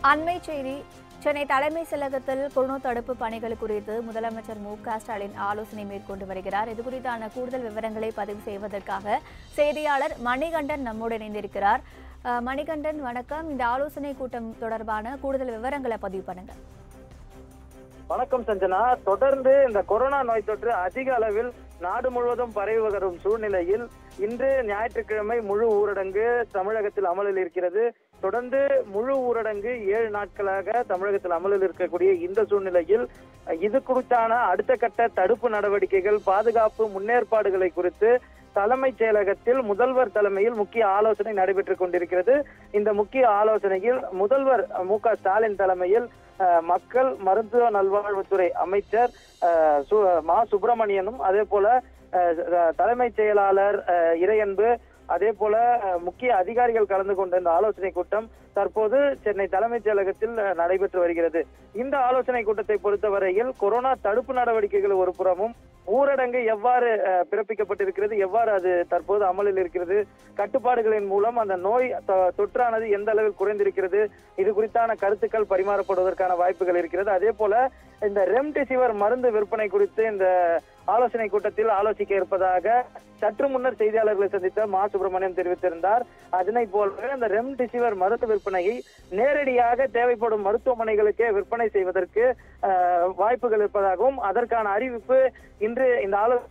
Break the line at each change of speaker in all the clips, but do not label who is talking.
அண்மை செய்தி சென்னை தலைமை செயலகத்தில் கொரோனா தடுப்பு பணிகள் குறித்து முதலமைச்சர் மு க ஸ்டாலின் ஆலோசனை மேற்கொண்டு வருகிறார் இது குறித்தான கூடுதல் விவரங்களை பதிவு செய்வதற்காக செய்தியாளர் மணிகண்டன் நம்மோடு இணைந்திருக்கிறார் அஹ், மணிகண்டன் வணக்கம் இந்த ஆலோசனை கூட்டம் தொடர்பான கூடுதல் விவரங்களை பதிவு பண்ணுங்க
வணக்கம் சஞ்சனா தொடர்ந்து இந்த கொரோனா நோய் தொற்று அதிக அளவில் நாடு முழுவதும் பரவி வரும் சூழ்நிலையில் இன்று ஞாயிற்றுக்கிழமை முழு ஊரடங்கு தமிழகத்தில் அமலில் இருக்கிறது தொடர்ந்து முழு ஊரடங்கு ஏழு நாட்களாக தமிழகத்தில் அமலில் இருக்கக்கூடிய இந்த சூழ்நிலையில் இது குறித்தான அடுத்த கட்ட தடுப்பு நடவடிக்கைகள் பாதுகாப்பு முன்னேற்பாடுகளை குறித்து தலைமைச் செயலகத்தில் முதல்வர் தலைமையில் முக்கிய ஆலோசனை நடைபெற்றுக் கொண்டிருக்கிறது இந்த முக்கிய ஆலோசனையில் முதல்வர் மு க ஸ்டாலின் தலைமையில் அஹ், மக்கள் மருத்துவ நல்வாழ்வுத்துறை அமைச்சர் அஹ், சு- மா சுப்பிரமணியனும் அதே போல அஹ், அஹ், தலைமைச் செயலாளர் அஹ், இறையன்பு அதே போல அஹ், முக்கிய அதிகாரிகள் கலந்து கொண்ட இந்த ஆலோசனை கூட்டம் தற்போது சென்னை தலைமைச் செயலகத்தில் அஹ், நடைபெற்று வருகிறது இந்த ஆலோசனை கூட்டத்தை பொறுத்தவரையில் கொரோனா தடுப்பு நடவடிக்கைகள் ஒரு புறமும் ஊரடங்கு எவ்வாறு அஹ், பிறப்பிக்கப்பட்டிருக்கிறது எவ்வாறு அது தற்போது அமலில் இருக்கிறது கட்டுப்பாடுகளின் மூலம் அந்த நோய் தொ- தொற்றானது எந்த அளவில் குறைந்திருக்கிறது இது குறித்தான கருத்துக்கள் பரிமாறப்படுவதற்கான வாய்ப்புகள் இருக்கிறது அதே போல இந்த ரெம்டெசிவிர் மருந்து விற்பனை குறித்து இந்த ஆலோசனை கூட்டத்தில் ஆலோசிக்க இருப்பதாக சற்று முன்னர் செய்தியாளர்களை சந்தித்த மா சுப்பிரமணியம் தெரிவித்திருந்தார் அதனை போலவே அந்த ரெம்டெசிவிர் மருந்து விற்பனையை நேரடியாக தேவைப்படும் மருத்துவமனைகளுக்கே விற்பனை செய்வதற்கு அஹ், வாய்ப்புகள் இருப்பதாகவும் அதற்கான அறிவிப்பு இன்று இந்த ஆலோசனை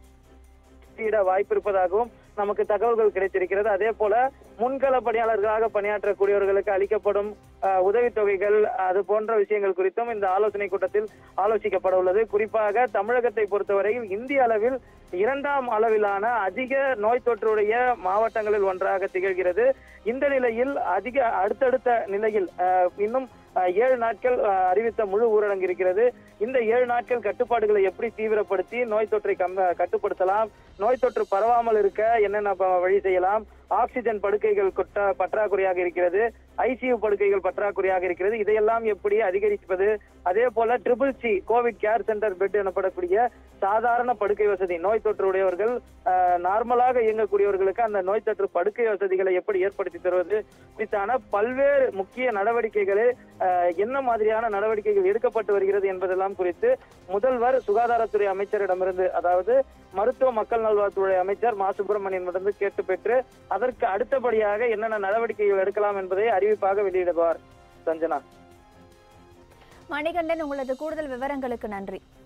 வாய்ப்பு இருப்பதாகவும் நமக்கு தகவல்கள் கிடைத்திருக்கிறது அதே போல முன்கள பணியாளர்களாக பணியாற்றக்கூடியவர்களுக்கு அளிக்கப்படும் அஹ், உதவித்தொகைகள் அது போன்ற விஷயங்கள் குறித்தும் இந்த ஆலோசனை கூட்டத்தில் ஆலோசிக்கப்பட உள்ளது குறிப்பாக தமிழகத்தை பொறுத்தவரையில் இந்திய அளவில் இரண்டாம் அளவிலான அதிக நோய் தொற்றுடைய மாவட்டங்களில் ஒன்றாக திகழ்கிறது இந்த நிலையில் அதிக அடுத்தடுத்த நிலையில் அஹ், இன்னும் அஹ், ஏழு நாட்கள் அஹ், அறிவித்த முழு ஊரடங்கு இருக்கிறது இந்த ஏழு நாட்கள் கட்டுப்பாடுகளை எப்படி தீவிரப்படுத்தி நோய் தொற்றை கம்- கட்டுப்படுத்தலாம் நோய் தொற்று பரவாமல் இருக்க என்னென்ன ப- வழி செய்யலாம் ஆக்சிஜன் படுக்கைகள் கொட்ட பற்றாக்குறையாக இருக்கிறது ஐசியு படுக்கைகள் பற்றாக்குறையாக இருக்கிறது இதையெல்லாம் எப்படி அதிகரிப்பது அதே போல triple C Covid care centre bed எனப்படக்கூடிய சாதாரண படுக்கை வசதி நோய் தொற்று உடையவர்கள் அஹ், நார்மலாக இயங்கக்கூடியவர்களுக்கு அந்த நோய் தொற்று படுக்கை வசதிகளை எப்படி ஏற்படுத்தி தருவது குறித்தான பல்வேறு முக்கிய நடவடிக்கைகளை அஹ், என்ன மாதிரியான நடவடிக்கைகள் எடுக்கப்பட்டு வருகிறது என்பதெல்லாம் குறித்து முதல்வர் சுகாதாரத்துறை அமைச்சரிடமிருந்து அதாவது மருத்துவ மக்கள் நல்வாழ்வுத்துறை அமைச்சர் மா சுப்பிரமணியனிடமிருந்து கேட்டு பெற்று அதற்கு அடுத்தபடியாக என்னென்ன நடவடிக்கைகள் எடுக்கலாம் என்பதை அறிவிப்பாக வெளியிடுவார் சஞ்சனா
மணிகண்டன் உங்களது கூடுதல் விவரங்களுக்கு நன்றி